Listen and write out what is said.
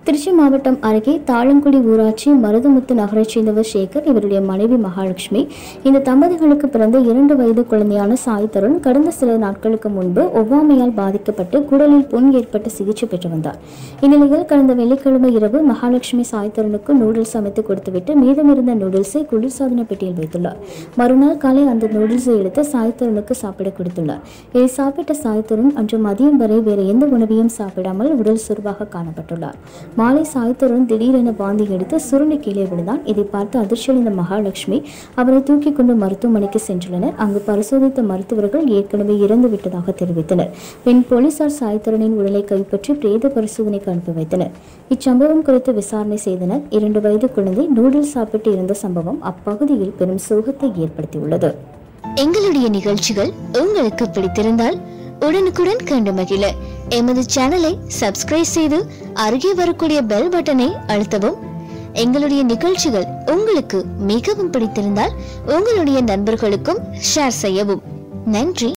திருச்சி மாவட்டம் அருகே தாளங்குடி ஊராட்சி மருதமுத்து நகரைச் சேர்ந்தவர் சேகர் இவருடைய மனைவி மகாலட்சுமி இந்த தம்பதிகளுக்கு பிறந்த இரண்டு வயது குழந்தையான சாய் தருண் கடந்த சில நாட்களுக்கு முன்பு ஒவ்வாமையால் பாதிக்கப்பட்டு குடலில் புண் ஏற்பட்டு சிகிச்சை பெற்று வந்தார் இந்நிலையில் கடந்த வெள்ளிக்கிழமை இரவு மகாலட்சுமி சாய் தருணுக்கு நூடுல்ஸ் சமைத்து கொடுத்துவிட்டு மீதமிருந்த நூடுல்ஸை குளிர்சாதன பெட்டியில் வைத்துள்ளார் மறுநாள் காலை அந்த நூடுல்ஸை எடுத்து சாய் தருணுக்கு சாப்பிட கொடுத்துள்ளார் இதை சாப்பிட்ட சாய் தருண் அன்று மதியம் வரை வேறு எந்த உணவையும் சாப்பிடாமல் உடல் சுருவாக காணப்பட்டுள்ளார் மாலை சாய்த்தருண் திடீரென வாந்தி எடுத்து சுருண்டு கீழே விழுந்தான் இதை பார்த்து அதிர்ச்சியடைந்த மகாலட்சுமி அவரை தூக்கி கொண்டு மருத்துவமனைக்கு சென்றுள்ளனர் அங்கு பரிசோதித்த மருத்துவர்கள் ஏற்கனவே இறந்து விட்டதாக தெரிவித்தனர் பின் போலீசார் சாய்த்தருணின் உடலை கைப்பற்றி பிரேத பரிசோதனைக்கு அனுப்பி வைத்தனர் இச்சம்பவம் குறித்து விசாரணை செய்தனர் இரண்டு வயது குழந்தை நூடுல்ஸ் சாப்பிட்டு இருந்த சம்பவம் அப்பகுதியில் பெரும் சோகத்தை ஏற்படுத்தியுள்ளது எங்களுடைய நிகழ்ச்சிகள் உங்களுக்கு பிடித்திருந்தால் உடனுக்குடன் கண்டு மகிழ எமது சேனலை சப்ஸ்கிரைப் செய்து அருகே வரக்கூடிய பெல் பட்டனை அழுத்தவும் எங்களுடைய நிகழ்ச்சிகள் உங்களுக்கு மிகவும் பிடித்திருந்தால் உங்களுடைய நண்பர்களுக்கும் ஷேர் செய்யவும் நன்றி